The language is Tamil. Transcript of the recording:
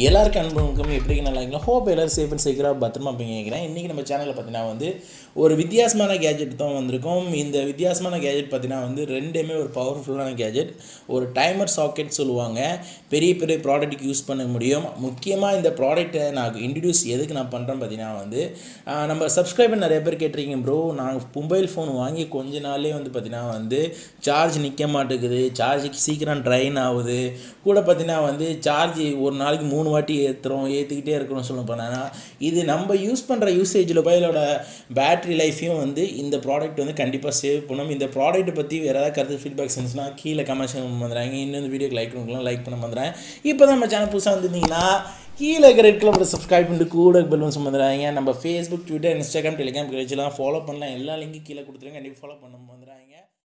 எல்லாருக்கும் அனுபவம் எப்படி நல்லா இருக்கலாம் ஹோப் எல்லோரும் சேஃப் அண்ட் சீக்கிரம் பத்திரமா இருப்பீங்க கேட்குறேன் இன்றைக்கி நம்ம சேனலில் பார்த்தீங்கன்னா வந்து ஒரு வித்தியாசமான கேஜெட் தான் வந்திருக்கோம் இந்த வித்தியாசமான கேஜெட் பார்த்தீங்கன்னா வந்து ரெண்டுமே ஒரு பவர்ஃபுல்லான கேஜெட் ஒரு டைமர் சாக்கெட் சொல்லுவாங்க பெரிய பெரிய ப்ராடக்ட்டுக்கு யூஸ் பண்ண முடியும் முக்கியமாக இந்த ப்ராடக்ட்டை நான் இன்ட்ரடியூஸ் எதுக்கு நான் பண்ணுறேன் பார்த்தீங்கன்னா வந்து ஆஹ் நம்ம சப்ஸ்கிரைபர் நிறைய பேர் கேட்டிருக்கீங்க ப்ரோ நான் மொபைல் ஃபோன் வாங்கி கொஞ்ச நாள்லேயே வந்து பார்த்தீங்கன்னா வந்து சார்ஜ் நிற்க மாட்டேங்குது சார்ஜுக்கு சீக்கிரம் ட்ரைன் ஆகுது கூட பார்த்தீங்கன்னா வந்து சார்ஜ் ஒரு நாளைக்கு மூணு வாட்டி ஏற்றுறோம் ஏற்றிக்கிட்டே இருக்கிறோம் சொல்ல போனால் இது நம்ம யூஸ் பண்ணுற யூசேஜில் மொபைலோட பேட்டரி லைஃப்பையும் வந்து இந்த ப்ராடக்ட் வந்து கண்டிப்பாக சேவ் பண்ணும் இந்த ப்ராடக்ட் பற்றி வேறு ஏதாவது கருத்து ஃபீட்பேக்ஸ் இருந்துச்சுன்னா கீழே கமெண்ட்ஸ் வந்துடுறாங்க இன்னும் இந்த வீடியோக்கு லைக் பண்ணுக்கலாம் லைக் பண்ண வந்துடுறேன் இப்போ தான் நம்ம சேனல் புதுசாக வந்திருந்தீங்கன்னா கீழே இருக்கிற ரெட் கலர் சப்ஸ்கிரைப் பண்ணிட்டு கூட பெல்லும் சுமந்துறாங்க நம்ம ஃபேஸ்புக் ட்விட்டர் இன்ஸ்டாகிராம் டெலிகிராம் வச்சுலாம் ஃபாலோ பண்ணலாம் எல்லா லிங்க்கும் கீழே கொடுத்துருங்க கண்டிப்பாக ஃபாலோ பண்ண வந்துடுறாங்க